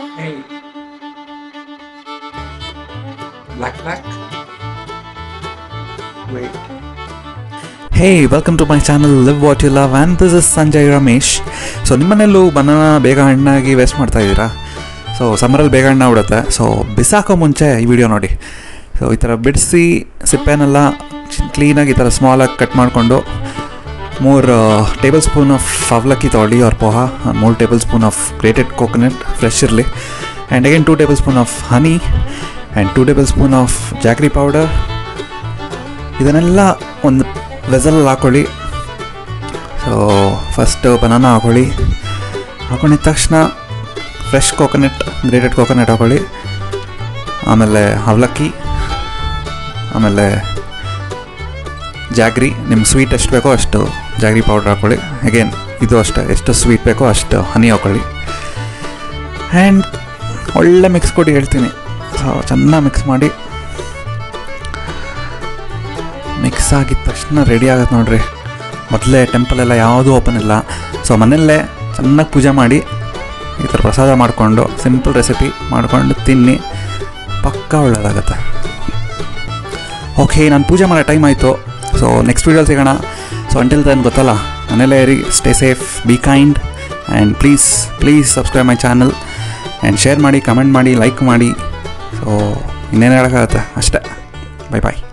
Hey. Black, black. Wait. Hey, welcome to my channel Live What You Love and this is Sanjay Ramesh so ನಿಮ್ಮನೆಲ್ಲೂ banana ಬೇಗ ಹಣ್ಣಾಗಿ waste ಮಾಡ್ತಾ ಇದ್ದೀರಾ so ಸಮ್ಮರಲ್ಲಿ ಬೇಗ ಹಣ್ಣು ಬಿಡುತ್ತೆ ಸೊ ಬಿಸಾಕೋ ಮುಂಚೆ ಈ ವಿಡಿಯೋ ನೋಡಿ ಸೊ ಈ ಥರ ಬಿಡಿಸಿ ಸಿಪ್ಪೆನೆಲ್ಲ ಕ್ಲೀನಾಗಿ ಈ ಥರ ಸ್ಮಾಲಾಗಿ ಕಟ್ ಮಾಡಿಕೊಂಡು ಮೂರು ಟೇಬಲ್ ಸ್ಪೂನ್ ಆಫ್ ಅವಲಕ್ಕಿ ತೊಗೊಳ್ಳಿ ಅವ್ರ ಪೋಹ ಮೂರು tablespoon of grated coconut fresh ಇರಲಿ and again two tablespoon of honey and two tablespoon of jaggery powder ಇದನ್ನೆಲ್ಲ ಒಂದು ವೆಸಲಲ್ಲಿ ಹಾಕೊಳ್ಳಿ ಸೊ ಫಸ್ಟ್ ಬನಾನ ಹಾಕೊಳ್ಳಿ ಹಾಕೊಂಡಿದ ತಕ್ಷಣ ಫ್ರೆಶ್ ಕೋಕೋನಟ್ ಗ್ರೇಟೆಡ್ ಕೋಕೋನಟ್ ಹಾಕೊಳ್ಳಿ ಆಮೇಲೆ ಅವಲಕ್ಕಿ ಆಮೇಲೆ ಜಾಗ್ರಿ ನಿಮ್ಮ ಸ್ವೀಟ್ ಎಷ್ಟು ಬೇಕೋ ಅಷ್ಟು ಜಾಗ್ರಿ ಪೌಡ್ರ್ ಹಾಕೊಳ್ಳಿ ಅಗೇನ್ ಇದು ಅಷ್ಟೇ ಎಷ್ಟು ಸ್ವೀಟ್ ಬೇಕೋ ಅಷ್ಟು ಹನಿ ಹಾಕೊಳ್ಳಿ ಆ್ಯಂಡ್ ಒಳ್ಳೆ ಮಿಕ್ಸ್ ಕೊಡಿ ಹೇಳ್ತೀನಿ ಸೊ ಚೆನ್ನಾಗಿ ಮಿಕ್ಸ್ ಮಾಡಿ ಮಿಕ್ಸ್ ಆಗಿದ ತಕ್ಷಣ ರೆಡಿ ಆಗುತ್ತೆ ನೋಡ್ರಿ ಮೊದಲೇ ಟೆಂಪಲೆಲ್ಲ ಯಾವುದೂ ಓಪನ್ ಇಲ್ಲ ಸೊ ಮನೆಯಲ್ಲೇ ಚೆನ್ನಾಗಿ ಪೂಜೆ ಮಾಡಿ ಈ ಥರ ಪ್ರಸಾದ ಮಾಡಿಕೊಂಡು ಸಿಂಪಲ್ ರೆಸಿಪಿ ಮಾಡಿಕೊಂಡು ತಿನ್ನಿ ಪಕ್ಕಾ ಒಳ್ಳೆಯದಾಗತ್ತೆ ಓಕೆ ನಾನು ಪೂಜೆ ಮಾಡೋ ಟೈಮ್ ಆಯಿತು ಸೊ ನೆಕ್ಸ್ಟ್ ವೀಡಿಯೋ ಸಿಗೋಣ ಸೊ ಅಂಟಿಲ್ ದೆನ್ ಗೊತ್ತಲ್ಲ ಮನೇಲೇ ಇರಿ stay safe be kind and please please subscribe my channel and share ಮಾಡಿ ಕಮೆಂಟ್ ಮಾಡಿ ಲೈಕ್ ಮಾಡಿ ಸೊ ಇನ್ನೇನು ಹೇಳೋಕ್ಕಾಗತ್ತೆ ಅಷ್ಟೇ ಬೈ ಬಾಯ್